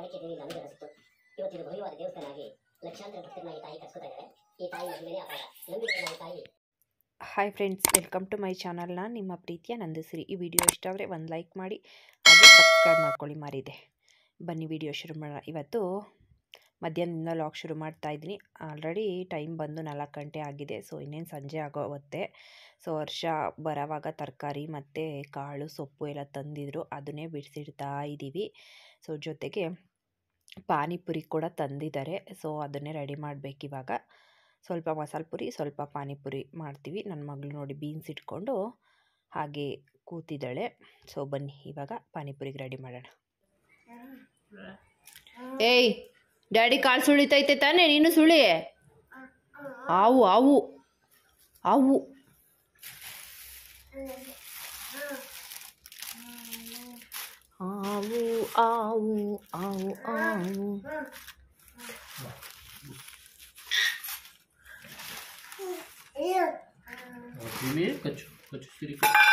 ಕಾಣಿಕೆ ದೇವಿ ನಮಗೆ ಅನಿಸಿತು ಇವತ್ತಿದು ಭವ್ಯವಾದ ದೇವಸ್ಥಾನ ಆಗಿ ಲಕ್ಷಾಂತರ ಭಕ್ತರನ್ನ ಈ ತಾಯಿ ಕರ್ಸ್ಕೊತಾ ಇದ್ದಾರೆ ಈ ತಾಯಿ ಮಹಿಮೆನೇ ಅಪಾರ ನಂಬಿಕೆ ಈ ತಾಯಿ hi friends welcome to my ಚಾನಲ್ನ ನಿಮ್ಮ ಪ್ರೀತಿಯ ನಂದಿಸಿರಿ ಈ ವಿಡಿಯೋ ಇಷ್ಟ ಆದರೆ ಒಂದು ಲೈಕ್ ಮಾಡಿ ಹಾಗೆ ಸಬ್ಸ್ಕ್ರೈಬ್ ಮಾಡ್ಕೊಳ್ಳಿ ಮಾರಿದೆ ಬನ್ನಿ ವಿಡಿಯೋ ಶುರು ಮಾಡೋಣ ಇವತ್ತು ಮಧ್ಯಾಹ್ನದಿಂದ ಲಾಗ್ ಶುರು ಮಾಡ್ತಾ ಇದ್ದೀನಿ ಆಲ್ರೆಡಿ ಟೈಮ್ ಬಂದು ನಾಲ್ಕು ಗಂಟೆ ಆಗಿದೆ ಸೊ ಇನ್ನೇನು ಸಂಜೆ ಆಗೋಗುತ್ತೆ ಸೊ ವರ್ಷ ಬರೋವಾಗ ತರಕಾರಿ ಮತ್ತು ಕಾಳು ಸೊಪ್ಪು ಎಲ್ಲ ತಂದಿದ್ರು ಅದನ್ನೇ ಬಿಡಿಸಿಡ್ತಾ ಇದ್ದೀವಿ ಸೊ ಜೊತೆಗೆ ಪಾನಿಪುರಿ ಕೂಡ ತಂದಿದ್ದಾರೆ ಸೊ ಅದನ್ನೇ ರೆಡಿ ಮಾಡಬೇಕು ಇವಾಗ ಸ್ವಲ್ಪ ಮಸಾಲೆ ಪುರಿ ಸ್ವಲ್ಪ ಪಾನಿಪುರಿ ಮಾಡ್ತೀವಿ ನನ್ನ ಮಗಳು ನೋಡಿ ಬೀನ್ಸ್ ಇಟ್ಕೊಂಡು ಹಾಗೆ ಕೂತಿದ್ದಾಳೆ ಸೊ ಬನ್ನಿ ಇವಾಗ ಪಾನಿಪುರಿಗೆ ರೆಡಿ ಮಾಡೋಣ ಏಯ್ ಡ್ಯಾಡಿ ಕಾಲು ಸುಳಿತೈತೆ ತಾನೇ ನೀನು ಸುಳಿ ಆವು ಆವು ಆವು ಆವು ಆವು ಆವು ಆವು Primeiro, ಕಚ್ಚು ಕಚ್ಚು ಸಿರಿ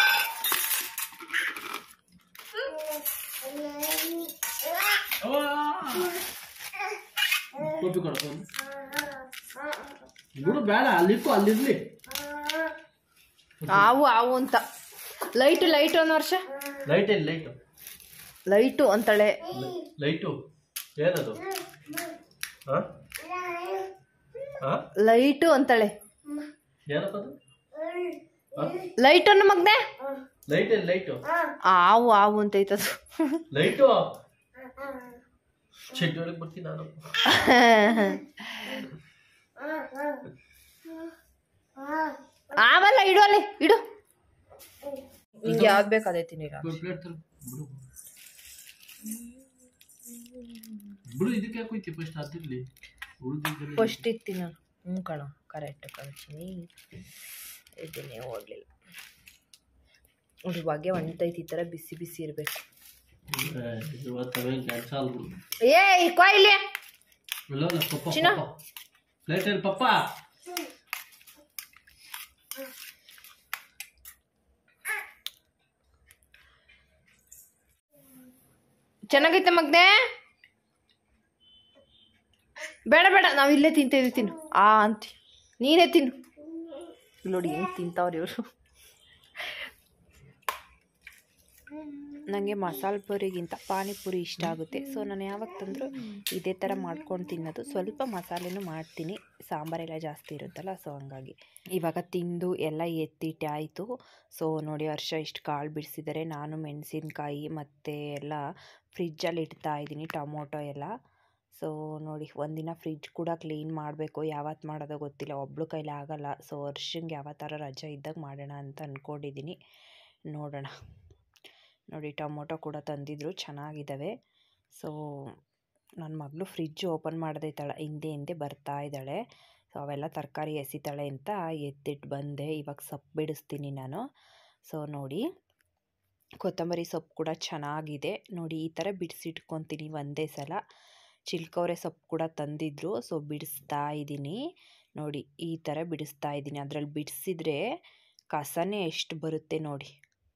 ಕೊಟ್ಟು ಕೊಡ ಬಿಡು ಬೇಡ ಅಲ್ಲಿಕ್ಕು ಅಲ್ಲಿರ್ಲಿ ಆವು ಆವು ಅಂತ ಲೈಟು ಲೈಟು ಅನ್ನೋ ವರ್ಷ ಲೈಟ್ ಎಲ್ಲಿ ಲೈಟು ಲೈಟು ಅಂತಾಳೆ ಲೈಟು ಏನದು ಹಾ ಹಾ ಲೈಟು ಅಂತಾಳೆ ಏನಪ್ಪ ಅದು ಹಾ? ಲೈಟ್ ಅನ್ನೋ ಮಗ್ನೆ ಲೈಟ್ ಎಲ್ಲಿ ಲೈಟು ಆವು ಆವು ಅಂತ ಐತದು ಲೈಟು ಚೆಡ್ಡಿ ಒಳಗೆ ಬರ್ತೀನಿ ನಾನು ಆವಲ್ಲ ಇಡು ಅಲ್ಲಿ ಇಡು ನಿಂಗೆ ಯಾವ್ದು ಬೇಕು ಅದೇ ತಿನ್ನಿರ ಪ್ಲೇಟ್ ತರ ಬಿಡು ಬಿಡು ಇದಕ್ಕೆ ಯಾಕೆ ಹೋಯ್ತಿ ಫಸ್ಟ್ ಅದಿರ್ಲಿ ಉಳಿದಿದ್ದಲ್ಲಿ ಫಸ್ಟ್ ಇತ್ತೀನಿ ನಾನು ಹ್ಞೂ ಕಣ ಕರೆಕ್ಟ್ ಕಳ್ತೀನಿ ಇದ್ದೀನಿ ಓಡಲಿಲ್ಲ ಇದ್ರ ಬಗ್ಗೆ ಒಂಟೈತಿ ಈ ಥರ ಬಿಸಿ ಬಿಸಿ ಇರಬೇಕು ಇವತ್ತವೇ ಕೆಲಸ ಅಲ್ಬಿಡು ಏಯ್ ಕೊಯ್ಲಿ ಇಲ್ಲ ಪಪ್ಪ ಚಿನ್ನ? ಪ್ಲೇಟ್ ಎಲ್ಲಿ ಪಪ್ಪ ಚೆನ್ನಾಗೈತೆ ಮಗ್ನೆ ಬೇಡ ಬೇಡ ನಾವು ಇಲ್ಲೇ ತಿಂತೇವಿ ತಿನ್ನು ಆ ಅಂತಿ ನೀನೇ ತಿನ್ನು ಇಲ್ಲಿ ನೋಡಿ ಹೆಂಗೆ ತಿಂತಾವ್ರಿ ಇವರು ನನಗೆ ಮಸಾಲೆ ಪುರಿಗಿಂತ ಪಾನಿಪುರಿ ಇಷ್ಟ ಆಗುತ್ತೆ ಸೊ ನಾನು ಯಾವಾಗ ತಂದರೂ ಇದೇ ಥರ ಮಾಡ್ಕೊಂಡು ತಿನ್ನೋದು ಸ್ವಲ್ಪ ಮಸಾಲೆನೂ ಮಾಡ್ತೀನಿ ಸಾಂಬಾರೆಲ್ಲ ಜಾಸ್ತಿ ಇರುತ್ತಲ್ಲ ಸೊ ಹಂಗಾಗಿ ಇವಾಗ ತಿಂದು ಎಲ್ಲ ಎತ್ತಿಟ್ಟೆ ಆಯಿತು ಸೊ ನೋಡಿ ವರ್ಷ ಇಷ್ಟು ಕಾಳು ಬಿಡಿಸಿದ್ದಾರೆ ನಾನು ಮೆಣಸಿನ್ಕಾಯಿ ಮತ್ತು ಎಲ್ಲ ಫ್ರಿಜ್ಜಲ್ಲಿ ಇಡ್ತಾ ಇದ್ದೀನಿ ಟೊಮೊಟೊ ಎಲ್ಲ ಸೊ ನೋಡಿ ಒಂದಿನ ಫ್ರಿಜ್ ಕೂಡ ಕ್ಲೀನ್ ಮಾಡಬೇಕು ಯಾವತ್ತು ಮಾಡೋದೋ ಗೊತ್ತಿಲ್ಲ ಒಬ್ಳು ಕೈಲಿ ಆಗಲ್ಲ ಸೊ ವರ್ಷಂಗೆ ಯಾವ ಥರ ರಜೆ ಇದ್ದಾಗ ಮಾಡೋಣ ಅಂತ ಅಂದ್ಕೊಂಡಿದ್ದೀನಿ ನೋಡೋಣ ನೋಡಿ ಟೊಮೊಟೊ ಕೂಡ ತಂದಿದ್ರು ಚೆನ್ನಾಗಿದ್ದಾವೆ ಸೊ ನನ್ನ ಮಗಳು ಫ್ರಿಜ್ ಓಪನ್ ಮಾಡದೇ ಇದ್ದಾಳೆ ಹಿಂದೆ ಹಿಂದೆ ಬರ್ತಾ ಇದ್ದಾಳೆ ಸೊ ಅವೆಲ್ಲ ತರಕಾರಿ ಎಸಿತಾಳೆ ಅಂತ ಎತ್ತಿಟ್ಟು ಬಂದೆ ಇವಾಗ ಸೊಪ್ಪು ಬಿಡಿಸ್ತೀನಿ ನಾನು ಸೊ ನೋಡಿ ಕೊತ್ತಂಬರಿ ಸೊಪ್ಪು ಕೂಡ ಚೆನ್ನಾಗಿದೆ ನೋಡಿ ಈ ಥರ ಬಿಡಿಸಿಟ್ಕೊತೀನಿ ಒಂದೇ ಸಲ ಚಿಲ್ಕೌರೆ ಸೊಪ್ಪು ಕೂಡ ತಂದಿದ್ರು ಸೊ ಬಿಡಿಸ್ತಾ ಇದ್ದೀನಿ ನೋಡಿ ಈ ಥರ ಬಿಡಿಸ್ತಾ ಇದ್ದೀನಿ ಅದರಲ್ಲಿ ಬಿಡಿಸಿದ್ರೆ ಕಸನೇ ಎಷ್ಟು ಬರುತ್ತೆ ನೋಡಿ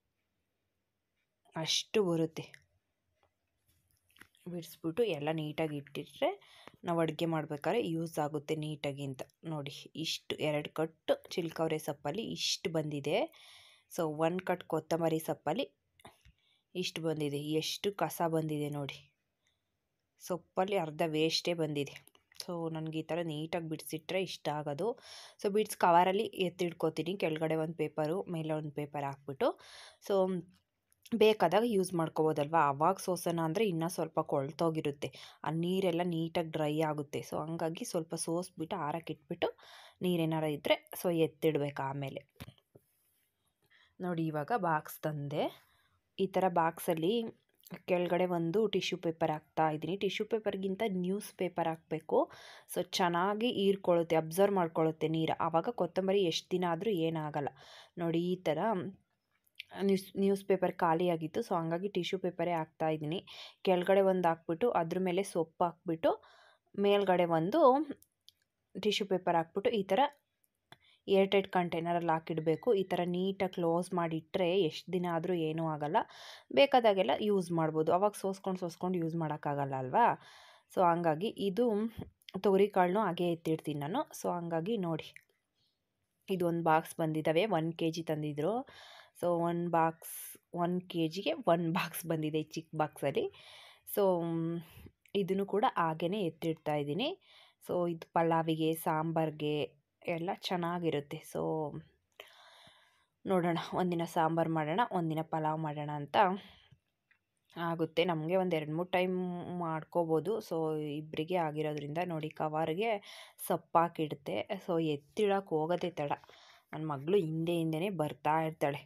ಅಷ್ಟು ಬರುತ್ತೆ ಬಿಡಿಸ್ಬಿಟ್ಟು ಎಲ್ಲ ನೀಟಾಗಿ ಇಟ್ಟಿಟ್ರೆ ನಾವು ಅಡುಗೆ ಮಾಡ್ಬೇಕಾದ್ರೆ ಯೂಸ್ ಆಗುತ್ತೆ ನೀಟಾಗಿ ಅಂತ ನೋಡಿ ಇಷ್ಟು ಎರಡು ಕಟ್ಟು ಚಿಲ್ಕೌರೆ ಸೊಪ್ಪಲ್ಲಿ ಇಷ್ಟು ಬಂದಿದೆ ಸೊ ಒಂದು ಕಟ್ ಕೊತ್ತಂಬರಿ ಸೊಪ್ಪಲ್ಲಿ ಇಷ್ಟು ಬಂದಿದೆ ಎಷ್ಟು ಕಸ ಬಂದಿದೆ ನೋಡಿ ಸೊಪ್ಪಲ್ಲಿ ಅರ್ಧ ವೇಸ್ಟೇ ಬಂದಿದೆ ಸೊ ನನಗೆ ಈ ಥರ ನೀಟಾಗಿ ಬಿಡಿಸಿಟ್ರೆ ಇಷ್ಟ ಆಗೋದು ಸೊ ಬಿಡ್ಸ್ ಕವರಲ್ಲಿ ಎತ್ತಿಡ್ಕೋತೀನಿ ಕೆಳಗಡೆ ಒಂದು ಪೇಪರು ಮೇಲೆ ಒಂದು ಪೇಪರ್ ಹಾಕ್ಬಿಟ್ಟು ಸೊ ಬೇಕಾದಾಗ ಯೂಸ್ ಮಾಡ್ಕೋಬೋದಲ್ವ ಅವಾಗ ಸೋಸೋಣ ಅಂದರೆ ಇನ್ನೂ ಸ್ವಲ್ಪ ಕೊಳ್ತೋಗಿರುತ್ತೆ ಆ ನೀರೆಲ್ಲ ನೀಟಾಗಿ ಡ್ರೈ ಆಗುತ್ತೆ ಸೊ ಹಂಗಾಗಿ ಸ್ವಲ್ಪ ಸೋಸ್ಬಿಟ್ಟು ಆರಕ್ಕೆ ಇಟ್ಬಿಟ್ಟು ನೀರೇನಾರ ಇದ್ದರೆ ಸೊ ಎತ್ತಿಡ್ಬೇಕು ಆಮೇಲೆ ನೋಡಿ ಇವಾಗ ಬಾಕ್ಸ್ ತಂದೆ ಈ ಥರ ಬಾಕ್ಸಲ್ಲಿ ಕೆಳಗಡೆ ಒಂದು ಟಿಶ್ಯೂ ಪೇಪರ್ ಹಾಕ್ತಾ ಇದ್ದೀನಿ ಟಿಶ್ಯೂ ಪೇಪರ್ಗಿಂತ ನ್ಯೂಸ್ ಪೇಪರ್ ಹಾಕಬೇಕು ಸೊ ಚೆನ್ನಾಗಿ ಹೀರ್ಕೊಳ್ಳುತ್ತೆ ಅಬ್ಸರ್ವ್ ಮಾಡ್ಕೊಳ್ಳುತ್ತೆ ನೀರು ಆವಾಗ ಕೊತ್ತಂಬರಿ ಎಷ್ಟು ದಿನ ಆದರೂ ಏನಾಗಲ್ಲ ನೋಡಿ ಈ ಥರ ನ್ಯೂಸ್ ನ್ಯೂಸ್ ಪೇಪರ್ ಖಾಲಿಯಾಗಿತ್ತು ಸೊ ಹಂಗಾಗಿ ಟಿಶ್ಯೂ ಪೇಪರೇ ಹಾಕ್ತಾ ಇದ್ದೀನಿ ಕೆಳಗಡೆ ಒಂದು ಹಾಕ್ಬಿಟ್ಟು ಅದ್ರ ಮೇಲೆ ಸೊಪ್ಪು ಹಾಕ್ಬಿಟ್ಟು ಮೇಲ್ಗಡೆ ಒಂದು ಟಿಶ್ಯೂ ಪೇಪರ್ ಹಾಕ್ಬಿಟ್ಟು ಈ ಥರ ಏರ್ ಟೈಟ್ ಕಂಟೈನರಲ್ಲಿ ಹಾಕಿಡಬೇಕು ಈ ಥರ ನೀಟಾಗಿ ಕ್ಲೋಸ್ ಮಾಡಿಟ್ರೆ ಎಷ್ಟು ದಿನ ಆದರೂ ಏನೂ ಆಗಲ್ಲ ಬೇಕಾದಾಗೆಲ್ಲ ಯೂಸ್ ಮಾಡ್ಬೋದು ಅವಾಗ ಸೋಸ್ಕೊಂಡು ಸೋಸ್ಕೊಂಡು ಯೂಸ್ ಮಾಡೋಕ್ಕಾಗಲ್ಲ ಅಲ್ವಾ ಸೊ ಹಂಗಾಗಿ ಇದು ತೊಗರಿಕಾಳನ್ನೂ ಹಾಗೆ ಎತ್ತಿಡ್ತೀನಿ ನಾನು ಸೊ ಹಂಗಾಗಿ ನೋಡಿ ಇದು ಒಂದು ಬಾಕ್ಸ್ ಬಂದಿದ್ದಾವೆ ಒನ್ ಕೆ ಜಿ ತಂದಿದ್ರು so one box one K ಜಿಗೆ ಒನ್ ಬಾಕ್ಸ್ ಬಂದಿದೆ ಈ ಚಿಕ್ಕ ಬಾಕ್ಸಲ್ಲಿ ಸೊ ಇದನ್ನು ಕೂಡ ಹಾಗೇ ಎತ್ತಿಡ್ತಾ ಇದ್ದೀನಿ ಸೊ ಇದು ಪಲಾವಿಗೆ ಸಾಂಬಾರಿಗೆ ಎಲ್ಲ ಚೆನ್ನಾಗಿರುತ್ತೆ ಸೊ ನೋಡೋಣ ಒಂದಿನ ಸಾಂಬಾರು ಮಾಡೋಣ ಒಂದಿನ ಪಲಾವ್ ಮಾಡೋಣ ಅಂತ ಆಗುತ್ತೆ ನಮಗೆ ಒಂದು ಎರಡು ಮೂರು ಟೈಮ್ ಮಾಡ್ಕೋಬೋದು ಸೊ ಇಬ್ಬರಿಗೆ ಆಗಿರೋದ್ರಿಂದ ನೋಡಿ ಕವರ್ಗೆ ಸಪ್ಪಾಕಿಡುತ್ತೆ ಸೊ ಎತ್ತಿಡಕ್ಕೆ ಹೋಗೋದೇ ತಡ ನನ್ನ ಮಗಳು ಹಿಂದೆ ಹಿಂದೆನೇ ಬರ್ತಾ ಇರ್ತಾಳೆ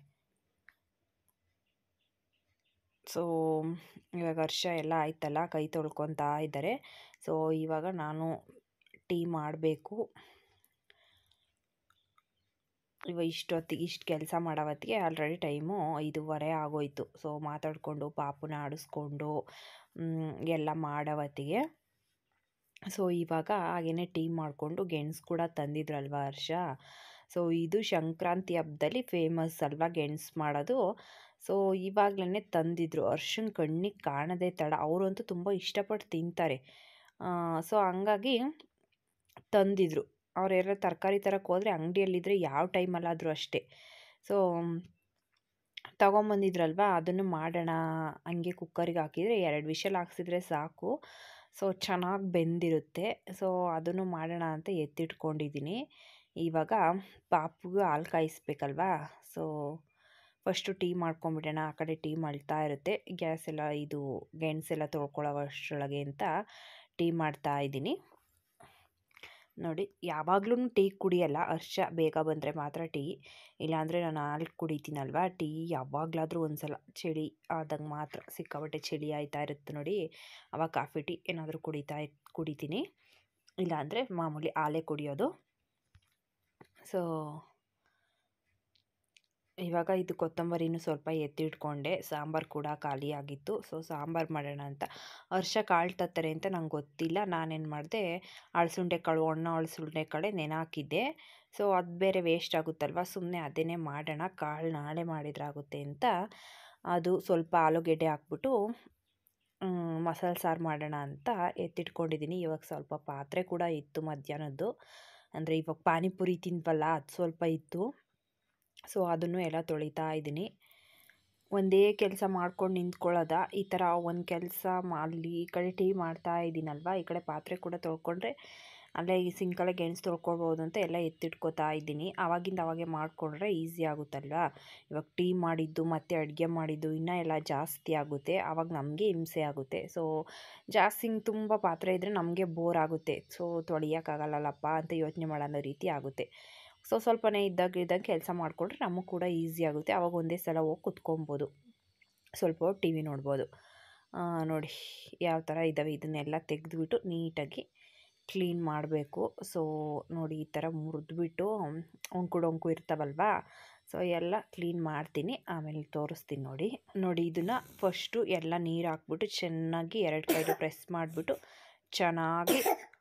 ಸೊ ಇವಾಗ ವರ್ಷ ಎಲ್ಲ ಆಯ್ತಲ್ಲ ಕೈ ತೊಳ್ಕೊತಾ ಇದ್ದಾರೆ ಸೊ ಇವಾಗ ನಾನು ಟೀ ಮಾಡಬೇಕು ಇವ ಇಷ್ಟೊತ್ತಿಗೆ ಇಷ್ಟು ಕೆಲಸ ಮಾಡೋವತ್ತಿಗೆ ಆಲ್ರೆಡಿ ಟೈಮು ಐದೂವರೆ ಆಗೋಯ್ತು ಸೊ ಮಾತಾಡಿಕೊಂಡು ಪಾಪುನ ಆಡಿಸ್ಕೊಂಡು ಎಲ್ಲ ಮಾಡೋವತ್ತಿಗೆ ಸೊ ಇವಾಗ ಹಾಗೇ ಟೀ ಮಾಡಿಕೊಂಡು ಗೆಣಸು ಕೂಡ ತಂದಿದ್ರಲ್ವ ಹರ್ಷ ಸೊ ಇದು ಸಂಕ್ರಾಂತಿ ಹಬ್ಬದಲ್ಲಿ ಫೇಮಸ್ ಅಲ್ವಾ ಗೆಣಸು ಮಾಡೋದು ಸೊ ಇವಾಗಲೇ ತಂದಿದ್ರು ಅರ್ಶನ ಕಣ್ಣಿಗೆ ಕಾಣದೇ ತಡ ಅವರಂತೂ ತುಂಬ ಇಷ್ಟಪಟ್ಟು ತಿಂತಾರೆ ಸೊ ಹಂಗಾಗಿ ತಂದಿದ್ರು ಅವರೆಲ್ಲ ತರಕಾರಿ ತರಕ್ಕೆ ಹೋದರೆ ಅಂಗಡಿಯಲ್ಲಿದ್ದರೆ ಯಾವ ಟೈಮಲ್ಲಾದರೂ ಅಷ್ಟೇ ಸೊ ತೊಗೊಂಬಂದಿದ್ರಲ್ವ ಅದನ್ನು ಮಾಡೋಣ ಹಂಗೆ ಕುಕ್ಕರಿಗೆ ಹಾಕಿದರೆ ಎರಡು ವಿಷಲ್ ಹಾಕ್ಸಿದ್ರೆ ಸಾಕು ಸೊ ಚೆನ್ನಾಗಿ ಬೆಂದಿರುತ್ತೆ ಸೊ ಅದನ್ನು ಮಾಡೋಣ ಅಂತ ಎತ್ತಿಟ್ಕೊಂಡಿದ್ದೀನಿ ಇವಾಗ ಪಾಪುಗೆ ಹಾಲು ಕಾಯಿಸ್ಬೇಕಲ್ವಾ ಸೊ ಫಸ್ಟು ಟೀ ಮಾಡ್ಕೊಂಬಿಡೋಣ ಆ ಕಡೆ ಟೀ ಮಳ್ತಾ ಇರುತ್ತೆ ಗ್ಯಾಸ್ ಎಲ್ಲ ಇದು ಗೆಣಸೆಲ್ಲ ತೊಳ್ಕೊಳ್ಳೋ ಅಷ್ಟರೊಳಗೆ ಅಂತ ಟೀ ಮಾಡ್ತಾ ಇದ್ದೀನಿ ನೋಡಿ ಯಾವಾಗಲೂ ಟೀ ಕುಡಿಯಲ್ಲ ಹರ್ಷ ಬೇಗ ಬಂದರೆ ಮಾತ್ರ ಟೀ ಇಲ್ಲಾಂದರೆ ನಾನು ಹಾಲು ಕುಡಿತೀನಲ್ವ ಟೀ ಯಾವಾಗಲಾದರೂ ಒಂದು ಸಲ ಚಳಿ ಆದಾಗ ಮಾತ್ರ ಸಿಕ್ಕಾಪಟ್ಟೆ ಚಳಿ ಆಯ್ತಾ ಇರುತ್ತೆ ನೋಡಿ ಆವಾಗ ಕಾಫಿ ಟೀ ಏನಾದರೂ ಕುಡಿತಾ ಕುಡಿತೀನಿ ಇಲ್ಲಾಂದರೆ ಮಾಮೂಲಿ ಹಾಲೇ ಕುಡಿಯೋದು ಸೊ ಇವಾಗ ಇದು ಕೊತ್ತಂಬರಿನೂ ಸ್ವಲ್ಪ ಎತ್ತಿಟ್ಕೊಂಡೆ ಸಾಂಬಾರು ಕೂಡ ಖಾಲಿಯಾಗಿತ್ತು ಸೊ ಸಾಂಬಾರು ಮಾಡೋಣ ಅಂತ ಹರ್ಷ ಕಾಳು ತತ್ತಾರೆ ಅಂತ ನಂಗೆ ಗೊತ್ತಿಲ್ಲ ನಾನೇನು ಮಾಡಿದೆ ಅಳಸುಂಡೆ ಕಾಳು ಒಣ ಅಳಸುಂಡೆ ಕಾಳೆ ನೆನೆ ಸೊ ಅದು ಬೇರೆ ವೇಸ್ಟ್ ಆಗುತ್ತಲ್ವ ಸುಮ್ಮನೆ ಅದನ್ನೇ ಮಾಡೋಣ ಕಾಳು ನಾಳೆ ಮಾಡಿದ್ರಾಗುತ್ತೆ ಅಂತ ಅದು ಸ್ವಲ್ಪ ಆಲೂಗೆಡ್ಡೆ ಹಾಕ್ಬಿಟ್ಟು ಮಸಾಲೆ ಸಾರು ಮಾಡೋಣ ಅಂತ ಎತ್ತಿಟ್ಕೊಂಡಿದ್ದೀನಿ ಇವಾಗ ಸ್ವಲ್ಪ ಪಾತ್ರೆ ಕೂಡ ಇತ್ತು ಮಧ್ಯಾಹ್ನದ್ದು ಅಂದರೆ ಇವಾಗ ಪಾನಿಪುರಿ ತಿಂದ್ವಲ್ಲ ಅದು ಸ್ವಲ್ಪ ಇತ್ತು ಸೊ ಅದನ್ನು ಎಲ್ಲ ತೊಳಿತಾ ಇದ್ದೀನಿ ಒಂದೇ ಕೆಲಸ ಮಾಡ್ಕೊಂಡು ನಿಂತ್ಕೊಳ್ಳೋದ ಈ ಥರ ಒಂದು ಕೆಲಸ ಮಾಡಲಿ ಈ ಕಡೆ ಟೀ ಮಾಡ್ತಾ ಇದ್ದೀನಲ್ವ ಈ ಕಡೆ ಪಾತ್ರೆ ಕೂಡ ತೊಳ್ಕೊಂಡ್ರೆ ಅಲ್ಲೇ ಈ ಸಿಂಕಲ್ಲೇ ಗೆಣಸು ತೊಳ್ಕೊಳ್ಬೋದು ಅಂತ ಎಲ್ಲ ಎತ್ತಿಟ್ಕೋತಾ ಇದ್ದೀನಿ ಆವಾಗಿಂದ ಅವಾಗೆ ಮಾಡಿಕೊಂಡ್ರೆ ಈಸಿ ಆಗುತ್ತಲ್ವ ಇವಾಗ ಟೀ ಮಾಡಿದ್ದು ಮತ್ತು ಅಡುಗೆ ಮಾಡಿದ್ದು ಇನ್ನೂ ಎಲ್ಲ ಜಾಸ್ತಿ ಆಗುತ್ತೆ ಆವಾಗ ನಮಗೆ ಹಿಂಸೆ ಆಗುತ್ತೆ ಸೊ ಜಾಸ್ತಿ ಹಿಂಗೆ ತುಂಬ ಪಾತ್ರೆ ಇದ್ದರೆ ನಮಗೆ ಬೋರ್ ಆಗುತ್ತೆ ಸೊ ತೊಳಿಯೋಕ್ಕಾಗಲ್ಲಲ್ಲಪ್ಪ ಅಂತ ಯೋಚನೆ ಮಾಡೋ ರೀತಿ ಆಗುತ್ತೆ ಸೊ ಸ್ವಲ್ಪನೇ ಇದ್ದಾಗ ಇದ್ದಾಗ ಕೆಲಸ ಮಾಡಿಕೊಂಡ್ರೆ ನಮಗೆ ಕೂಡ ಈಸಿ ಆಗುತ್ತೆ ಆವಾಗ ಒಂದೇ ಸಲ ಹೋಗಿ ಕುತ್ಕೊಬೋದು ಸ್ವಲ್ಪ ಹೊತ್ತು ಟಿ ವಿ ನೋಡ್ಬೋದು ನೋಡಿ ಯಾವ ಥರ ಇದ್ದಾವೆ ಇದನ್ನೆಲ್ಲ ತೆಗೆದುಬಿಟ್ಟು ನೀಟಾಗಿ ಕ್ಲೀನ್ ಮಾಡಬೇಕು ಸೊ ನೋಡಿ ಈ ಥರ ಮುರಿದ್ಬಿಟ್ಟು ಒಂಕು ಡೊಂಕು ಇರ್ತಾವಲ್ವಾ ಸೊ ಎಲ್ಲ ಕ್ಲೀನ್ ಮಾಡ್ತೀನಿ ಆಮೇಲೆ ತೋರಿಸ್ತೀನಿ ನೋಡಿ ನೋಡಿ ಇದನ್ನು ಫಸ್ಟು ಎಲ್ಲ ನೀರು ಹಾಕ್ಬಿಟ್ಟು ಚೆನ್ನಾಗಿ ಎರಡು ಕೈದು ಪ್ರೆಸ್ ಮಾಡಿಬಿಟ್ಟು ಚೆನ್ನಾಗಿ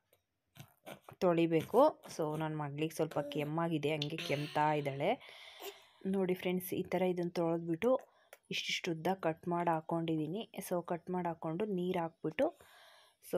ತೊಳಿಬೇಕು ಸೊ ನನ್ನ ಮಗಳಿಗೆ ಸ್ವಲ್ಪ ಕೆಮ್ಮಾಗಿದೆ ಹಂಗೆ ಕೆಮ್ತಾ ಇದ್ದಾಳೆ ನೋಡಿ ಫ್ರೆಂಡ್ಸ್ ಈ ಥರ ಇದನ್ನು ತೊಳೆದ್ಬಿಟ್ಟು ಇಷ್ಟಿಷ್ಟು ಉದ್ದ ಕಟ್ ಮಾಡಿ ಹಾಕ್ಕೊಂಡಿದ್ದೀನಿ ಸೊ ಕಟ್ ಮಾಡಿ ಹಾಕ್ಕೊಂಡು ನೀರು ಹಾಕ್ಬಿಟ್ಟು ಸೊ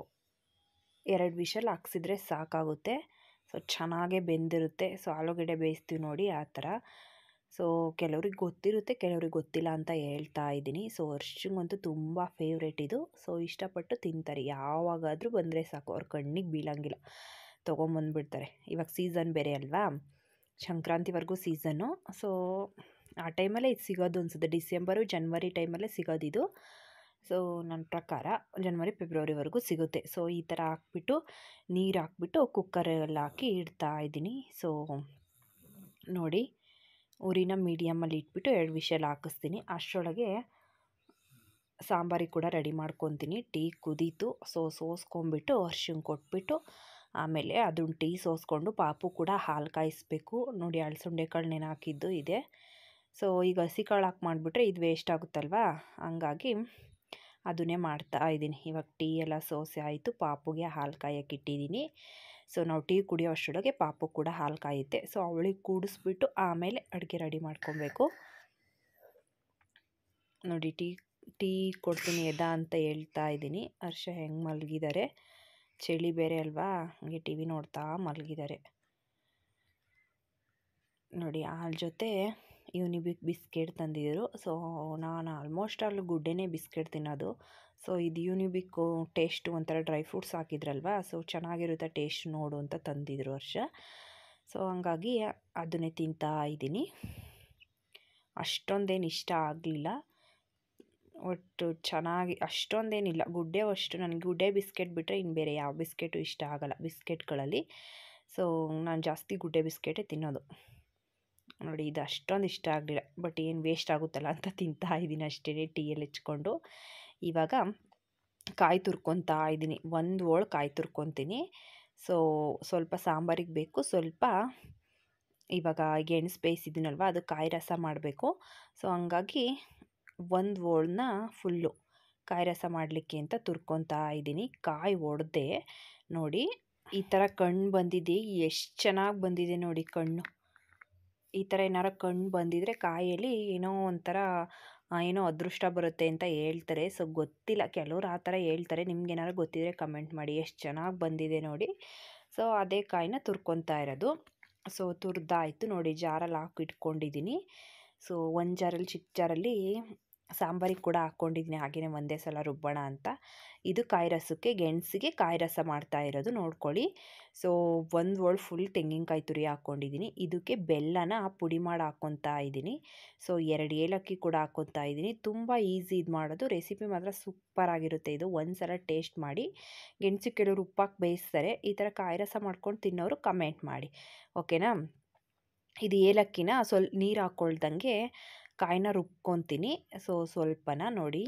ಎರಡು ವಿಷಲ್ ಹಾಕ್ಸಿದ್ರೆ ಸಾಕಾಗುತ್ತೆ ಸೊ ಚೆನ್ನಾಗೇ ಬೆಂದಿರುತ್ತೆ ಸೊ ಆಲೂಗಡ್ಡೆ ಬೇಯಿಸ್ತೀವಿ ನೋಡಿ ಆ ಥರ ಸೊ ಕೆಲವ್ರಿಗೆ ಗೊತ್ತಿರುತ್ತೆ ಕೆಲವ್ರಿಗೆ ಗೊತ್ತಿಲ್ಲ ಅಂತ ಹೇಳ್ತಾ ಇದ್ದೀನಿ ಸೊ ವರ್ಷಂಗಂತೂ ತುಂಬ ಫೇವ್ರೇಟ್ ಇದು ಸೊ ಇಷ್ಟಪಟ್ಟು ತಿಂತಾರೆ ಯಾವಾಗಾದರೂ ಬಂದರೆ ಸಾಕು ಅವ್ರ ಕಣ್ಣಿಗೆ ಬೀಳಂಗಿಲ್ಲ ತೊಗೊಂಬಂದ್ಬಿಡ್ತಾರೆ ಇವಾಗ ಸೀಸನ್ ಬೇರೆ ಅಲ್ವಾ ಸಂಕ್ರಾಂತಿವರೆಗೂ ಸೀಸನ್ನು ಸೊ ಆ ಟೈಮಲ್ಲೇ ಇದು ಸಿಗೋದು ಅನಿಸುತ್ತೆ ಡಿಸೆಂಬರು ಜನ್ವರಿ ಟೈಮಲ್ಲೇ ಸಿಗೋದು ಇದು ಸೊ ನನ್ನ ಪ್ರಕಾರ ಜನ್ವರಿ ಫೆಬ್ರವರಿವರೆಗೂ ಸಿಗುತ್ತೆ ಸೊ ಈ ಥರ ಹಾಕ್ಬಿಟ್ಟು ನೀರು ಹಾಕ್ಬಿಟ್ಟು ಕುಕ್ಕರಲ್ಲಿ ಹಾಕಿ ಇಡ್ತಾ ಇದ್ದೀನಿ ಸೊ ನೋಡಿ ಉರಿನ ಮೀಡಿಯಮಲ್ಲಿ ಇಟ್ಬಿಟ್ಟು ಎರಡು ವಿಷಲ್ ಹಾಕಿಸ್ತೀನಿ ಅಷ್ಟರೊಳಗೆ ಸಾಂಬಾರಿಗೆ ಕೂಡ ರೆಡಿ ಮಾಡ್ಕೊತೀನಿ ಟೀ ಕುದೀತು ಸೊ ಸೋಸ್ಕೊಂಬಿಟ್ಟು ಅರ್ಶಿನ ಕೊಟ್ಬಿಟ್ಟು ಆಮೇಲೆ ಅದನ್ನು ಟೀ ಸೋಸ್ಕೊಂಡು ಪಾಪು ಕೂಡ ಹಾಲು ಕಾಯಿಸ್ಬೇಕು ನೋಡಿ ಅಳಸಂಡೆ ಕಾಳು ನೆನೆ ಹಾಕಿದ್ದು ಇದೆ ಸೊ ಈಗ ಹಸಿ ಕಾಳು ಹಾಕಿ ಮಾಡಿಬಿಟ್ರೆ ಇದು ವೇಸ್ಟ್ ಆಗುತ್ತಲ್ವಾ ಹಂಗಾಗಿ ಅದನ್ನೇ ಮಾಡ್ತಾ ಇದ್ದೀನಿ ಇವಾಗ ಟೀ ಎಲ್ಲ ಸೋಸೆ ಆಯಿತು ಪಾಪುಗೆ ಹಾಲು ಕಾಯಕ್ಕೆ ಇಟ್ಟಿದ್ದೀನಿ ಸೊ ನಾವು ಟೀ ಕುಡಿಯೋ ಅಷ್ಟರೊಳಗೆ ಪಾಪು ಕೂಡ ಹಾಲು ಕಾಯುತ್ತೆ ಸೊ ಅವಳಿಗೆ ಕೂಡಿಸ್ಬಿಟ್ಟು ಆಮೇಲೆ ಅಡುಗೆ ರೆಡಿ ಮಾಡ್ಕೊಬೇಕು ನೋಡಿ ಟೀ ಟೀ ಕೊಡ್ತೀನಿ ಎದ ಅಂತ ಹೇಳ್ತಾ ಇದ್ದೀನಿ ಹರ್ಷ ಹೆಂಗೆ ಮಲಗಿದ್ದಾರೆ ಚಳಿ ಬೇರೆ ಅಲ್ವಾ ಹಂಗೆ ಟಿ ವಿ ನೋಡ್ತಾ ಮಲಗಿದ್ದಾರೆ ನೋಡಿ ಹಾಲ್ ಜೊತೆ ಯೂನಿಬಿಕ್ ಬಿಸ್ಕೆಟ್ ತಂದಿದ್ದರು ಸೊ ನಾನು ಆಲ್ಮೋಸ್ಟ್ ಅಲ್ಲಿ ಗುಡ್ಡೆನೇ ಬಿಸ್ಕೆಟ್ ತಿನ್ನೋದು ಸೊ ಇದು ಯೂನಿಬಿಕ್ಕು ಟೇಸ್ಟ್ ಒಂಥರ ಡ್ರೈ ಫ್ರೂಟ್ಸ್ ಹಾಕಿದ್ರಲ್ವ ಸೊ ಚೆನ್ನಾಗಿರುತ್ತೆ ಟೇಸ್ಟ್ ನೋಡು ಅಂತ ತಂದಿದ್ರು ವರ್ಷ ಸೊ ಹಂಗಾಗಿ ಅದನ್ನೇ ತಿಂತಾ ಇದ್ದೀನಿ ಅಷ್ಟೊಂದೇನು ಇಷ್ಟ ಆಗಲಿಲ್ಲ ಒಟ್ಟು ಚೆನ್ನಾಗಿ ಅಷ್ಟೊಂದೇನಿಲ್ಲ ಗುಡ್ಡೆ ಅಷ್ಟು ನನಗೆ ಗುಡ್ಡೆ ಬಿಸ್ಕೆಟ್ ಬಿಟ್ಟರೆ ಇನ್ನು ಬೇರೆ ಯಾವ ಬಿಸ್ಕೆಟು ಇಷ್ಟ ಆಗಲ್ಲ ಬಿಸ್ಕೆಟ್ಗಳಲ್ಲಿ ಸೊ ನಾನು ಜಾಸ್ತಿ ಗುಡ್ಡೆ ಬಿಸ್ಕೆಟೇ ತಿನ್ನೋದು ನೋಡಿ ಇದು ಅಷ್ಟೊಂದು ಇಷ್ಟ ಆಗಲಿಲ್ಲ ಬಟ್ ಏನು ವೇಸ್ಟ್ ಆಗುತ್ತಲ್ಲ ಅಂತ ತಿಂತಾ ಇದ್ದೀನಿ ಅಷ್ಟೇ ಟೀಯಲ್ಲಿ ಹೆಚ್ಕೊಂಡು ಇವಾಗ ಕಾಯಿ ತುರ್ಕೊತಾ ಇದ್ದೀನಿ ಒಂದು ಓಳು ಕಾಯಿ ತುರ್ಕೊತೀನಿ ಸೊ ಸ್ವಲ್ಪ ಸಾಂಬಾರಿಗೆ ಬೇಕು ಸ್ವಲ್ಪ ಇವಾಗ ಗೆಣಸು ಬೇಯಿಸಿದ್ದೀನಲ್ವ ಅದು ಕಾಯಿ ರಸ ಮಾಡಬೇಕು ಸೊ ಹಂಗಾಗಿ ಒಂದು ಓಳನ್ನ ಫುಲ್ಲು ಕಾಯಿ ರಸ ಮಾಡಲಿಕ್ಕೆ ಅಂತ ತುರ್ಕೊತಾ ಇದ್ದೀನಿ ಕಾಯಿ ಒಡೆದೆ ನೋಡಿ ಈ ಥರ ಕಣ್ಣು ಬಂದಿದೆ ಎಷ್ಟು ಚೆನ್ನಾಗಿ ಬಂದಿದೆ ನೋಡಿ ಕಣ್ಣು ಈ ಥರ ಏನಾರ ಕಣ್ಣು ಬಂದಿದ್ರೆ ಕಾಯಲ್ಲಿ ಏನೋ ಒಂಥರ ಆ, ಏನೋ ಅದೃಷ್ಟ ಬರುತ್ತೆ ಅಂತ ಹೇಳ್ತಾರೆ ಸೊ ಗೊತ್ತಿಲ್ಲ ಕೆಲವ್ರು ಆ ಥರ ಹೇಳ್ತಾರೆ ನಿಮ್ಗೇನಾರು ಗೊತ್ತಿದ್ರೆ ಕಮೆಂಟ್ ಮಾಡಿ ಎಷ್ಟು ಚೆನ್ನಾಗಿ ಬಂದಿದೆ ನೋಡಿ ಸೊ ಅದೇ ಕಾಯಿನ ತುರ್ಕೊತಾ ಇರೋದು ಸೊ ತುರ್ದಾಯಿತು ನೋಡಿ ಜಾರಲ್ಲಿ ಹಾಕಿ ಇಟ್ಕೊಂಡಿದ್ದೀನಿ ಸೊ ಒಂದು ಜಾರಲ್ಲಿ ಚಿಕ್ಕ ಜಾರಲ್ಲಿ ಸಾಂಬಾರಿಗೆ ಕೂಡ ಹಾಕ್ಕೊಂಡಿದ್ದೀನಿ ಹಾಗೆಯೇ ಒಂದೇ ಸಲ ರುಬ್ಬೋಣ ಅಂತ ಇದು ಕಾಯಿ ರಸಕ್ಕೆ ಗೆಣಸಿಗೆ ಕಾಯಿ ರಸ ಮಾಡ್ತಾ ಇರೋದು ನೋಡ್ಕೊಳ್ಳಿ ಸೊ ಒಂದು ಒಳು ಫುಲ್ ತೆಂಗಿನಕಾಯಿ ತುರಿ ಹಾಕ್ಕೊಂಡಿದ್ದೀನಿ ಇದಕ್ಕೆ ಬೆಲ್ಲನ ಪುಡಿ ಮಾಡಿ ಹಾಕ್ಕೊತಾ ಇದ್ದೀನಿ ಸೊ ಎರಡು ಏಲಕ್ಕಿ ಕೂಡ ಹಾಕ್ಕೊತಾ ಇದ್ದೀನಿ ತುಂಬ ಈಸಿ ಇದು ಮಾಡೋದು ರೆಸಿಪಿ ಮಾತ್ರ ಸೂಪರ್ ಆಗಿರುತ್ತೆ ಇದು ಒಂದು ಸಲ ಟೇಸ್ಟ್ ಮಾಡಿ ಗೆಣಸು ಕೆಲವರು ಉಪ್ಪಾಕಿ ಬೇಯಿಸ್ತಾರೆ ಈ ಥರ ಕಾಯಿ ರಸ ಮಾಡ್ಕೊಂಡು ತಿನ್ನೋರು ಕಮೆಂಟ್ ಮಾಡಿ ಓಕೆನಾ ಇದು ಏಲಕ್ಕಿನ ಸ್ವಲ್ಪ ನೀರು ಹಾಕ್ಕೊಳ್ದಂಗೆ ಕಾಯಿನ ರುಬ್ಕೊತೀನಿ ಸೊ ಸ್ವಲ್ಪನ ನೋಡಿ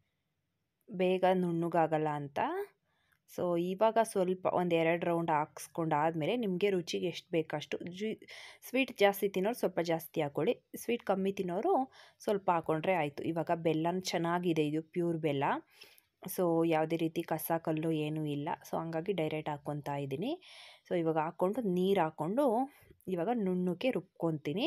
ಬೇಗ ನುಣ್ಣಗಾಗಲ್ಲ ಅಂತ ಸೊ ಇವಾಗ ಸ್ವಲ್ಪ ಒಂದು ಎರಡು ರೌಂಡ್ ಹಾಕ್ಸ್ಕೊಂಡು ಆದಮೇಲೆ ನಿಮಗೆ ರುಚಿಗೆ ಎಷ್ಟು ಬೇಕಷ್ಟು ಜಿ ಸ್ವೀಟ್ ಜಾಸ್ತಿ ತಿನ್ನೋರು ಸ್ವಲ್ಪ ಜಾಸ್ತಿ ಹಾಕ್ಕೊಳ್ಳಿ ಸ್ವೀಟ್ ಕಮ್ಮಿ ತಿನ್ನೋರು ಸ್ವಲ್ಪ ಹಾಕ್ಕೊಂಡ್ರೆ ಆಯಿತು ಇವಾಗ ಬೆಲ್ಲನ ಚೆನ್ನಾಗಿದೆ ಇದು ಪ್ಯೂರ್ ಬೆಲ್ಲ ಸೊ ಯಾವುದೇ ರೀತಿ ಕಸ ಕಲ್ಲು ಏನೂ ಇಲ್ಲ ಸೊ ಹಂಗಾಗಿ ಡೈರೆಕ್ಟ್ ಹಾಕ್ಕೊತಾ ಇದ್ದೀನಿ ಸೊ ಇವಾಗ ಹಾಕ್ಕೊಂಡು ನೀರು ಹಾಕ್ಕೊಂಡು ಇವಾಗ ನುಣ್ಣಕ್ಕೆ ರುಬ್ಕೊತೀನಿ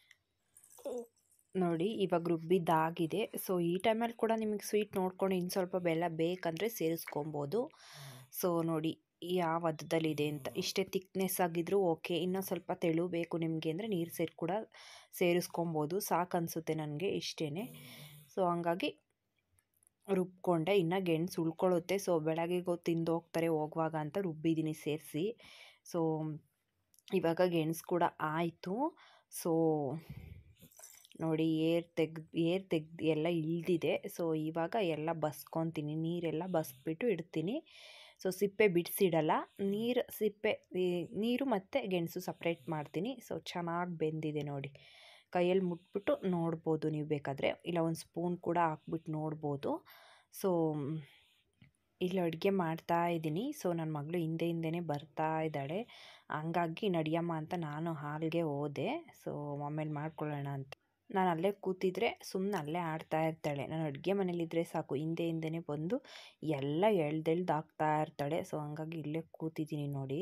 ನೋಡಿ ಇವಾಗ ರುಬ್ಬಿದ್ದಾಗಿದೆ ಸೊ ಈ ಟೈಮಲ್ಲಿ ಕೂಡ ನಿಮಗೆ ಸ್ವೀಟ್ ನೋಡ್ಕೊಂಡು ಇನ್ನು ಸ್ವಲ್ಪ ಬೆಲ್ಲ ಬೇಕಂದರೆ ಸೇರಿಸ್ಕೊಬೋದು ಸೊ ನೋಡಿ ಯಾವ ಹದದಲ್ಲಿದೆ ಅಂತ ಇಷ್ಟೇ ತಿಕ್ನೆಸ್ ಆಗಿದ್ರೂ ಓಕೆ ಇನ್ನೂ ಸ್ವಲ್ಪ ತೆಳು ಬೇಕು ನಿಮಗೆ ಅಂದರೆ ನೀರು ಸೇರಿ ಕೂಡ ಸೇರಿಸ್ಕೊಬೋದು ಸಾಕು ಅನಿಸುತ್ತೆ ನನಗೆ ಇಷ್ಟೇ ಸೊ ಹಂಗಾಗಿ ರುಬ್ಕೊಂಡೆ ಇನ್ನು ಗೆಣಸು ಉಳ್ಕೊಳ್ಳುತ್ತೆ ಸೊ ಬೆಳಗ್ಗೆಗೋ ತಿಂದು ಹೋಗ್ತಾರೆ ಹೋಗುವಾಗ ಅಂತ ರುಬ್ಬಿದ್ದೀನಿ ಸೇರಿಸಿ ಸೊ ಇವಾಗ ಗೆಣಸು ಕೂಡ ಆಯಿತು ಸೊ ನೋಡಿ ಏರ್ ತೆಗ್ದು ಏರ್ ತೆಗ್ದು ಎಲ್ಲ ಇಳ್ದಿದೆ ಸೊ ಇವಾಗ ಎಲ್ಲ ಬಸ್ಕೊತೀನಿ ನೀರೆಲ್ಲ ಬಸ್ಬಿಟ್ಟು ಇಡ್ತೀನಿ ಸೊ ಸಿಪ್ಪೆ ಬಿಡಿಸಿಡಲ್ಲ ನೀರು ಸಿಪ್ಪೆ ಈ ನೀರು ಮತ್ತು ಗೆಣಸು ಸಪ್ರೇಟ್ ಮಾಡ್ತೀನಿ ಸೊ ಚೆನ್ನಾಗಿ ಬೆಂದಿದೆ ನೋಡಿ ಕೈಯಲ್ಲಿ ಮುಟ್ಬಿಟ್ಟು ನೋಡ್ಬೋದು ನೀವು ಬೇಕಾದರೆ ಇಲ್ಲ ಒಂದು ಸ್ಪೂನ್ ಕೂಡ ಹಾಕ್ಬಿಟ್ಟು ನೋಡ್ಬೋದು ಸೊ ಇಲ್ಲಿ ಅಡುಗೆ ಮಾಡ್ತಾ ಇದ್ದೀನಿ ಸೊ ನನ್ನ ಮಗಳು ಹಿಂದೆ ಹಿಂದೆನೇ ಬರ್ತಾ ಇದ್ದಾಳೆ ಹಂಗಾಗಿ ನಡಿಯಮ್ಮ ಅಂತ ನಾನು ಹಾಲ್ಗೆ ಹೋದೆ ಸೊ ಆಮೇಲೆ ಮಾಡ್ಕೊಳ್ಳೋಣ ಅಂತ ನಾನು ಅಲ್ಲೇ ಕೂತಿದ್ರೆ ಸುಮ್ಮನೆ ಅಲ್ಲೇ ಆಡ್ತಾ ಇರ್ತಾಳೆ ನಾನು ಅಡುಗೆ ಮನೇಲಿದ್ದರೆ ಸಾಕು ಹಿಂದೆ ಹಿಂದೆನೇ ಬಂದು ಎಲ್ಲ ಎಳ್ದೆಳ್ದು ಹಾಕ್ತಾ ಇರ್ತಾಳೆ ಸೊ ಹಂಗಾಗಿ ಇಲ್ಲೇ ಕೂತಿದ್ದೀನಿ ನೋಡಿ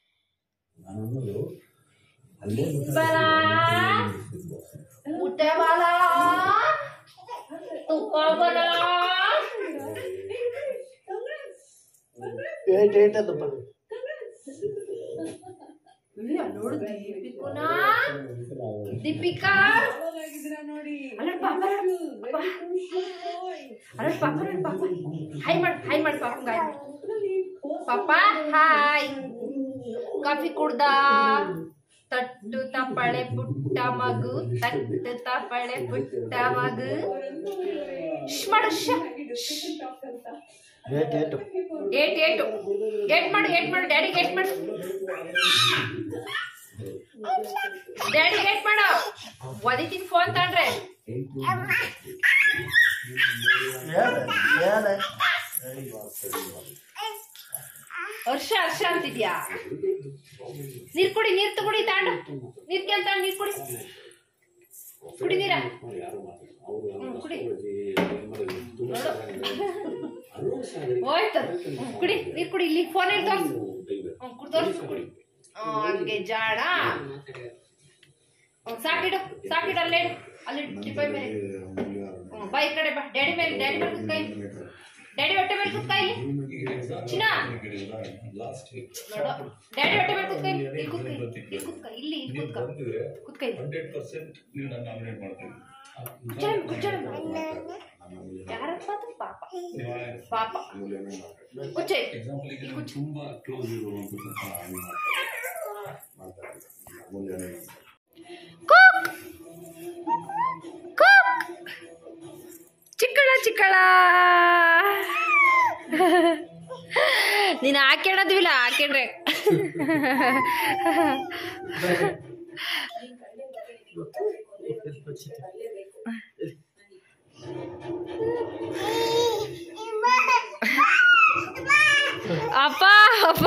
ಏಟ್ ಏಟ್ ಅದಪ್ಪ ದೀಪಿಕಾ ಅಲ್ಲೋಡ್ ಪಾಪ ಅಲ್ಲೋಡ್ ಪಾಪ ನೋಡ್ ಪಾಪ ಹಾಯ್ ಮಾಡ್ ಹಾಯ್ ಮಾಡ್ ಪಾಪ ಪಾಪ ಹಾಯ್ ಕಾಫಿ ಕುಡ್ದ ತಟ್ಟು ತಪ್ಪಳೆ ಪುಟ್ಟ ಮಗು ತಟ್ಟು ತಪ್ಪಳೆ ಪುಟ್ಟ ಮಗು ಶ್ ಮಾಡು ಶ ಏಟ್ ಏಟು ಏಟ್ ಏಟು ಏಟ್ ಮಾಡು ಏಟ್ ಮಾಡು ಡ್ಯಾಡಿಗೆ ಏಟ್ ಮಾಡು ಡ್ಯಾಡಿಗೆ ಏಟ್ ಮಾಡು ಒದಿತೀನಿ ಫೋನ್ ತಗೊಂಡ್ರೆ ಹರ್ಷ ಹರ್ಷ ಅಂತಿದ್ಯಾ ನೀರ್ ಕುಡಿ ನೀರ್ ತಗೊಡಿ ತಾಂಡು ನೀರ್ ಕೇಳ್ತಾಂಡ್ ನೀರ್ ಕುಡಿ ಕುಡಿ ನೀರ ಹ್ಮ್, ಕುಡಿ ಹೋಯ್ತು ಹ್ಮ್, ಕುಡಿ ನೀರು ಕುಡಿ ಇಲ್ಲಿ ಫೋನ್ ಇಲ್ಲಿ ತೋರಿಸು ಹ್ಞೂ ಕುಡಿ ತೋರಿಸು ಕುಡಿ ಹ್ಞೂ ಹಂಗೆ ಜಾಡ ಹ್ಞೂ ಸಾಕಿಡು ಸಾಕಿಡು ಅಲ್ಲೇ ಇಡು ಅಲ್ಲಿ ಟಿಪ್ಪೈ ಮೇಲೆ ಹ್ಞೂ ಬಾ ಈ ಕಡೆ ಬಾ ಡ್ಯಾಡಿ ಮೇಲೆ ಡ್ಯಾಡಿ ಮೇಲೆ ಕುತ್ಕೈ ಡ್ಯಾಡಿ ಹೊಟ್ಟೆ ಮೇಲೆ ಕುತ್ಕೈ ಚಿನ್ನ ನೋಡು ಡ್ಯಾಡಿ ಹೊಟ್ಟೆ ಮೇಲೆ ಕುತ್ಕೈ ಇಲ್ಲಿ ಕುತ್ಕೈ ಇಲ್ಲಿ ಕುತ್ಕ ಇಲ್ಲಿ ಇಲ್ಲಿ ಕುತ್ಕ ಕುತ್ಕೈ ಹಂಡ್ರೆಡ್ ಪರ್ಸೆಂಟ್ ನೀವು ನಾನು ನಾಮಿನೇಟ್ ಮಾಡ್ತೀನಿ ಕುಚ್ಚಳ ಕುಚ್ಚಳ ಯಾರಪ್ಪ ಅದು ಪಾಪ ಪಾಪ ಕುಚ್ಚೆ ಎಕ್ಸಾಂಪಲ್ ಈಗ ನಾನು ತುಂಬಾ ಕ್ಲೋಸ್ ಇರುವಂತ ಚಿಕ್ಕಳ ಚಿಕ್ಕಳ ನೀನು ಹಾಕ್ಯಾಡೋದಿಲ್ಲ ಹಾಕ್ಯಾಡ್ರೆ ಅಪ್ಪ ಅಪ್ಪ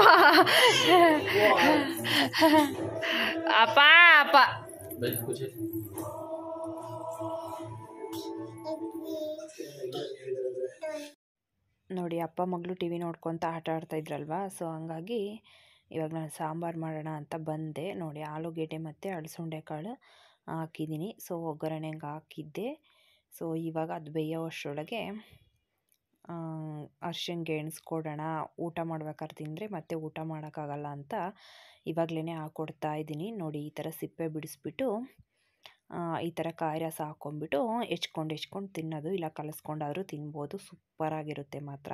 ಅಪ್ಪ ಅಪ್ಪ बैठ कुछ ನೋಡಿ ಅಪ್ಪ ಮಗಳು ಟಿ ವಿ ನೋಡ್ಕೊತ ಆಟ ಆಡ್ತಾ ಇದ್ರಲ್ವಾ ಸೊ ಹಂಗಾಗಿ ಇವಾಗ ನಾನು ಸಾಂಬಾರು ಮಾಡೋಣ ಅಂತ ಬಂದೆ ನೋಡಿ ಆಲೂಗೆಡ್ಡೆ ಮತ್ತು ಅಳಸುಂಡೆ ಕಾಳು ಹಾಕಿದ್ದೀನಿ ಸೊ ಒಗ್ಗರಣೆಗೆ ಹಾಕಿದ್ದೆ ಸೊ ಇವಾಗ ಅದು ಬೇಯೋ ಅಷ್ಟರೊಳಗೆ ಅರ್ಶಿನ್ಗೆ ಎಣ್ಸ್ಕೊಡೋಣ ಊಟ ಮಾಡ್ಬೇಕಾದ್ರೆ ತಿಂದರೆ ಮತ್ತೆ ಊಟ ಮಾಡೋಕ್ಕಾಗಲ್ಲ ಅಂತ ಇವಾಗಲೇ ಹಾಕ್ಕೊಡ್ತಾ ಇದ್ದೀನಿ ನೋಡಿ ಈ ಥರ ಸಿಪ್ಪೆ ಬಿಡಿಸ್ಬಿಟ್ಟು ಆ, ಈ ಥರ ಕಾಯಿ ರಸ ಹಾಕ್ಕೊಂಬಿಟ್ಟು ಹೆಚ್ಕೊಂಡು ಹೆಚ್ಕೊಂಡು ತಿನ್ನೋದು ಇಲ್ಲ ಕಲಸ್ಕೊಂಡಾದರೂ ತಿನ್ಬೋದು ಸೂಪರಾಗಿರುತ್ತೆ ಮಾತ್ರ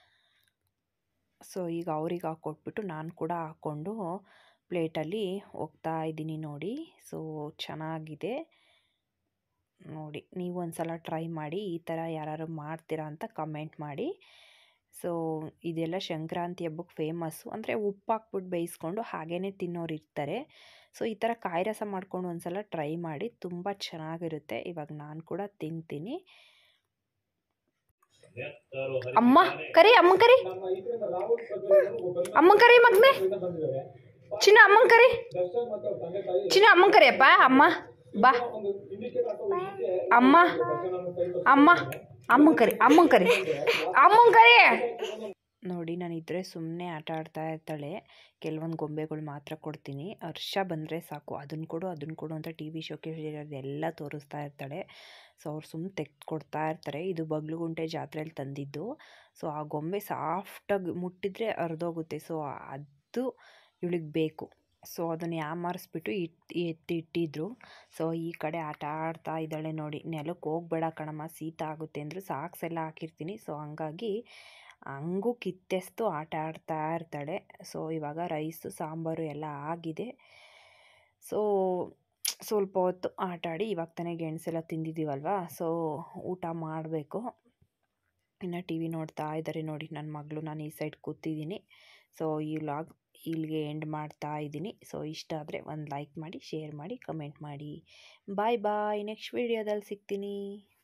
ಸೊ ಈಗ ಅವ್ರಿಗೆ ಹಾಕ್ಕೊಟ್ಬಿಟ್ಟು ನಾನು ಕೂಡ ಹಾಕ್ಕೊಂಡು ಪ್ಲೇಟಲ್ಲಿ ಹೋಗ್ತಾ ಇದ್ದೀನಿ ನೋಡಿ ಸೊ ಚೆನ್ನಾಗಿದೆ ನೋಡಿ ನೀವು ಒಂದ್ಸಲ ಟ್ರೈ ಮಾಡಿ ಈ ಥರ ಯಾರು ಮಾಡ್ತೀರಾ ಅಂತ ಕಮೆಂಟ್ ಮಾಡಿ ಸೊ ಇದೆಲ್ಲ ಸಂಕ್ರಾಂತಿ ಹಬ್ಬಕ್ಕೆ ಫೇಮಸ್ಸು ಅಂದರೆ ಉಪ್ಪು ಹಾಕ್ಬಿಟ್ಟು ಬೇಯಿಸ್ಕೊಂಡು ಹಾಗೇ ತಿನ್ನೋರು ಇರ್ತಾರೆ ಸೊ ಈ ಥರ ಕಾಯಿ ರಸ ಮಾಡ್ಕೊಂಡು ಒಂದ್ಸಲ ಟ್ರೈ ಮಾಡಿ ತುಂಬ ಚೆನ್ನಾಗಿರುತ್ತೆ ಇವಾಗ ನಾನು ಕೂಡ ತಿಂತೀನಿ ಅಮ್ಮ ಕರಿ ಅಮ್ಮ ಕರಿ ಅಮ್ಮ ಕರಿ ಮಗ್ನೆ ಚಿನ್ನ ಅಮ್ಮನ್ ಕರಿ ಚಿನ್ನ ಅಮ್ಮನ್ ಕರಿಯಪ್ಪ ಅಮ್ಮ ಬಾ ಅಮ್ಮ ಅಮ್ಮ ಅಮ್ಮನ್ ಕರಿ ಅಮ್ಮನ್ ಕರಿ ಅಮ್ಮನ್ ಕರಿ ನೋಡಿ ನಾನು ಇದ್ರೆ ಸುಮ್ಮನೆ ಆಟ ಆಡ್ತಾ ಇರ್ತಾಳೆ ಕೆಲವೊಂದು ಗೊಂಬೆಗಳು ಮಾತ್ರ ಕೊಡ್ತೀನಿ ಹರ್ಷ ಬಂದರೆ ಸಾಕು ಅದನ್ನು ಕೊಡು ಅದನ್ನು ಕೊಡು ಅಂತ ಟಿ ವಿ ಶೋಕೇಶ್ ಎಲ್ಲ ತೋರಿಸ್ತಾ ಇರ್ತಾಳೆ ಸೊ ಅವ್ರು ಸುಮ್ಮನೆ ತೆಗ್ದು ಕೊಡ್ತಾ ಇರ್ತಾರೆ ಇದು ಬಗ್ಲುಗುಂಟೆ ಜಾತ್ರೆಯಲ್ಲಿ ತಂದಿದ್ದು ಸೊ ಆ ಗೊಂಬೆ ಸಾಫ್ಟಾಗಿ ಮುಟ್ಟಿದ್ರೆ ಅರ್ಧೋಗುತ್ತೆ ಸೊ ಅದು ಇವಳಿಗೆ ಬೇಕು ಸೊ ಅದನ್ನು ಯಾಮಾರಿಸ್ಬಿಟ್ಟು ಇಟ್ ಎತ್ತಿ ಇಟ್ಟಿದ್ರು ಸೊ ಈ ಕಡೆ ಆಟ ಆಡ್ತಾ ಇದ್ದಾಳೆ ನೋಡಿ ನೆಲಕ್ಕೆ ಹೋಗ್ಬೇಡ ಕಣಮ್ಮ ಶೀತ ಆಗುತ್ತೆ ಅಂದರು ಸಾಕ್ಸ್ ಎಲ್ಲ ಹಾಕಿರ್ತೀನಿ ಸೊ ಹಂಗಾಗಿ ಹಂಗೂ ಕಿತ್ತೆಸ್ತು ಆಟ ಆಡ್ತಾ ಇರ್ತಾಳೆ ಸೊ ಇವಾಗ ರೈಸು ಸಾಂಬಾರು ಎಲ್ಲ ಆಗಿದೆ ಸೊ ಸ್ವಲ್ಪ ಹೊತ್ತು ಆಟ ಆಡಿ ಇವಾಗ ತಾನೇ ಗೆಣಸೆಲ್ಲ ತಿಂದಿದ್ದೀವಲ್ವ ಸೊ ಊಟ ಮಾಡಬೇಕು ಇನ್ನು ಟಿ ವಿ ನೋಡ್ತಾ ಇದ್ದಾರೆ ನೋಡಿ ನನ್ನ ಮಗಳು ನಾನು ಈ ಸೈಡ್ ಕೂತಿದ್ದೀನಿ ಸೊ ಈ ವ್ಲಾಗ್ ಇಲ್ಲಿಗೆ ಎಂಡ್ ಮಾಡ್ತಾ ಇದ್ದೀನಿ ಸೊ ಇಷ್ಟ ಆದರೆ ಒಂದು ಲೈಕ್ ಮಾಡಿ ಶೇರ್ ಮಾಡಿ ಕಮೆಂಟ್ ಮಾಡಿ ಬಾಯ್ ಬಾಯ್ ನೆಕ್ಸ್ಟ್ ವೀಡಿಯೋದಲ್ಲಿ ಸಿಗ್ತೀನಿ